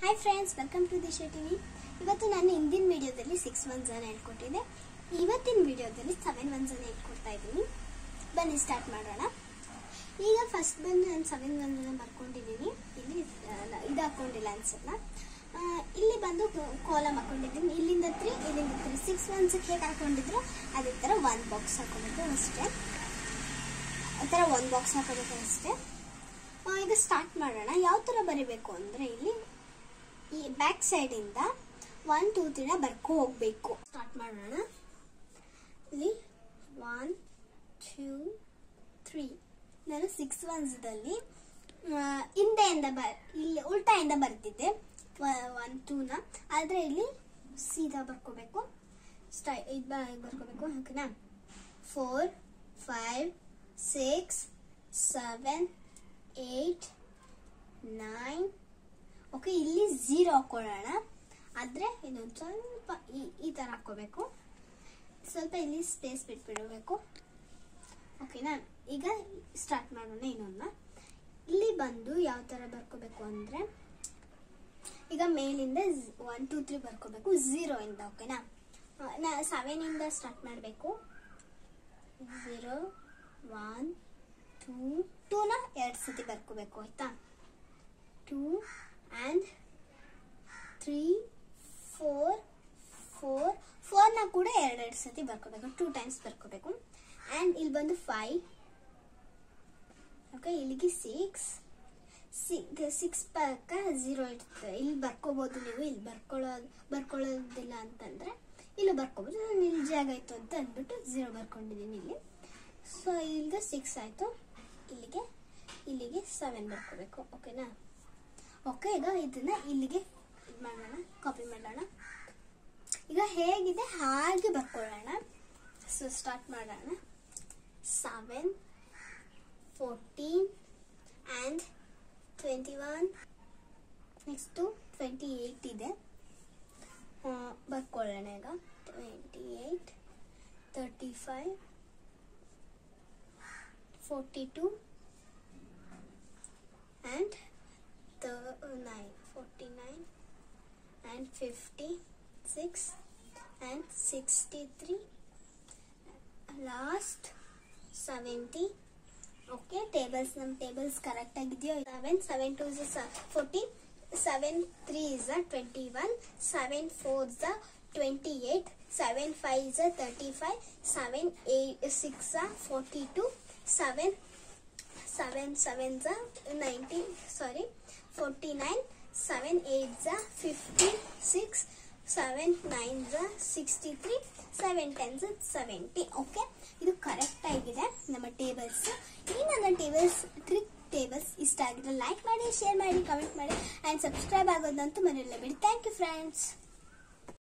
hi friends welcome to Disha TV ಇವತ್ತು ನಾನು ಹಿಂದಿನ ವಿಡಿಯೋದಲ್ಲಿ ಸಿಕ್ಸ್ ಒನ್ಸ್ ಅನ್ನ ಹೇಳ್ಕೊಟ್ಟಿದ್ದೆ ಇವತ್ತಿನ ವಿಡಿಯೋದಲ್ಲಿ ಸೆವೆನ್ ಒನ್ಸ್ ಅನ್ನ ಹೇಳ್ಕೊಡ್ತಾ ಇದ್ದೀನಿ ಬನ್ನಿ ಸ್ಟಾರ್ಟ್ ಮಾಡೋಣ ಈಗ ಫಸ್ಟ್ ಬಂದು ನಾನು ಸೆವೆನ್ ಒನ್ಸ್ ಅನ್ನ ಬರ್ಕೊಂಡಿದ್ದೀನಿ ಇಲ್ಲಿ ಅಲ್ಲ, ಇದು ಹಾಕೊಂಡಿಲ್ಲ ಅನ್ಸಲ್ಲ ಆ, ಇಲ್ಲಿ ಬಂದು ಕೋಲಮ್ ಹಾಕೊಂಡಿದ್ದೀನಿ ಇಲ್ಲಿಂದ ತ್ರೀ ಇಲ್ಲಿಂದ ತ್ರೀ ಸಿಕ್ಸ್ ಒನ್ಸ್ ಹೇಗೆ ಹಾಕೊಂಡಿದ್ರು ಅದೇ ಥರ ಒನ್ ಬಾಕ್ಸ್ ಹಾಕೋಬೇಕು ಅಷ್ಟೇ ಆ ಥರ ಒಂದು ಬಾಕ್ಸ್ ಹಾಕೋಬೇಕು ಅಷ್ಟೇ ಆ, ಈಗ ಸ್ಟಾರ್ಟ್ ಮಾಡೋಣ ಯಾವ ಥರ ಬರೀಬೇಕು ಅಂದರೆ ಇಲ್ಲಿ ಈ ಬ್ಯಾಕ್ ಸೈಡಿಂದ ಒನ್ ಟೂ ತ್ರೀನ ಬರ್ಕೊ ಹೋಗ್ಬೇಕು ಸ್ಟಾರ್ಟ್ ಮಾಡೋಣ ಇಲ್ಲಿ ಒನ್ ಟೂ ತ್ರೀ ನಾನು ಸಿಕ್ಸ್ ಒನ್ಸ್ದಲ್ಲಿ ಹಿಂದೆಯಿಂದ ಬ ಇಲ್ಲಿ ಉಲ್ಟಾಯಿಂದ ಬರ್ತಿದ್ದೆ ಒನ್ ಟೂನ ಆದರೆ ಇಲ್ಲಿ ಸೀದಾ ಬರ್ಕೋಬೇಕು ಸ್ಟೈ ಇದು ಬರ್ಕೋಬೇಕು ಓಕೆನಾ four five six seven eight nine okay ಇಲ್ಲಿ ಝೀರೋ ಹಾಕೊಳ್ಳೋಣ ಆದರೆ ಇದೊಂದು ಸ್ವಲ್ಪ ಈ ಈ ಥರ ಹಾಕ್ಕೋಬೇಕು ಸ್ವಲ್ಪ ಇಲ್ಲಿ ಸ್ಪೇಸ್ ಬಿಟ್ಬಿಡಬೇಕು ಓಕೆನಾ ಈಗ ಸ್ಟಾರ್ಟ್ ಮಾಡೋಣ ಇನ್ನೊಂದು ಇಲ್ಲಿ ಬಂದು ಯಾವ ಥರ ಬರ್ಕೋಬೇಕು ಅಂದರೆ ಈಗ ಮೇಲಿಂದ ಒನ್ ಟೂ ತ್ರೀ ಬರ್ಕೋಬೇಕು ಝೀರೋ ಇಂದ ಓಕೆನಾ ಆ, ನಾ ಸೆವೆನಿಂದ ಸ್ಟಾರ್ಟ್ ಮಾಡಬೇಕು ಝೀರೋ ಒನ್ ಟೂ ಟೂನ ಎರಡು ಸತಿ ಬರ್ಕೋಬೇಕು ಆಯ್ತಾ two and three four four ಫೋರ್ನ ಕೂಡ ಎರಡೆರಡು ಸತಿ ಬರ್ಕೋಬೇಕು ಟೂ ಟೈಮ್ಸ್ ಬರ್ಕೋಬೇಕು ಆ್ಯಂಡ್ ಇಲ್ಲಿ ಬಂದು ಫೈವ್ ಓಕೆ ಇಲ್ಲಿಗೆ ಸಿಕ್ಸ್ ಸಿಕ್ಸ್ ಪಕ್ಕ ಝೀರೋ ಇರ್ತದೆ ಇಲ್ಲಿ ಬರ್ಕೋಬೋದು ನೀವು ಇಲ್ಲಿ ಬರ್ಕೊಳ್ಳೋದು ಬರ್ಕೊಳ್ಳೋದಿಲ್ಲ ಅಂತಂದರೆ ಇಲ್ಲಿ ಬರ್ಕೋಬೋದು ನಾನು ಇಲ್ಲಿ ಜಾಗ ಆಯಿತು ಅಂತ ಅಂದ್ಬಿಟ್ಟು ಝೀರೋ ಬರ್ಕೊಂಡಿದ್ದೀನಿ ಇಲ್ಲಿ ಸೊ ಇಲ್ಲಿಗೆ ಸಿಕ್ಸ್ ಆಯಿತು ಇಲ್ಲಿಗೆ ಇಲ್ಲಿಗೆ ಸೆವೆನ್ ಬರ್ಕೋಬೇಕು ಓಕೆನಾ ಓಕೆ ಈಗ ಇದನ್ನ ಇಲ್ಲಿಗೆ ಇದು ಮಾಡೋಣ ಕಾಪಿ ಮಾಡೋಣ ಈಗ ಹೇಗಿದೆ ಹಾಗೆ ಬರ್ಕೊಳ್ಳೋಣ ಸೊ ಸ್ಟಾರ್ಟ್ ಮಾಡೋಣ seven fourteen and twenty one next twenty eight ಇದೆ ಆ, ಬರ್ಕೊಳ್ಳೋಣ ಈಗ twenty eight thirty five forty two and ತ nine forty nine and fifty six and sixty three last seventy okay tables ನಮ್ಮ ಟೇಬಲ್ಸ್ ಕರೆಕ್ಟ್ ಆಗಿದೆಯೋ seven seven two is fourteen seven three is twenty one seven four is twenty eight seven five is thirty five seven eight six forty to seven seven seven ಝ ninety sorry forty nine seven eight ಝ fifty six seven nine ಝ sixty three seven ten ಝ seventy okay ಇದು correct ಆಗಿದೆ ನಮ್ಮ tables ಈ ನನ್ನ tables trick tables ಇಷ್ಟ ಆಗಿದ್ರೆ ಲೈಕ್ ಮಾಡಿ ಶೇರ್ ಮಾಡಿ ಕಮೆಂಟ್ ಮಾಡಿ ಆ್ಯಂಡ್ ಸಬ್ಸ್ಕ್ರೈಬ್ ಆಗೋದಂತೂ ಮನೆಯಲ್ಲ ಬಿಡಿ ಥ್ಯಾಂಕ್ ಯು ಫ್ರೆಂಡ್ಸ್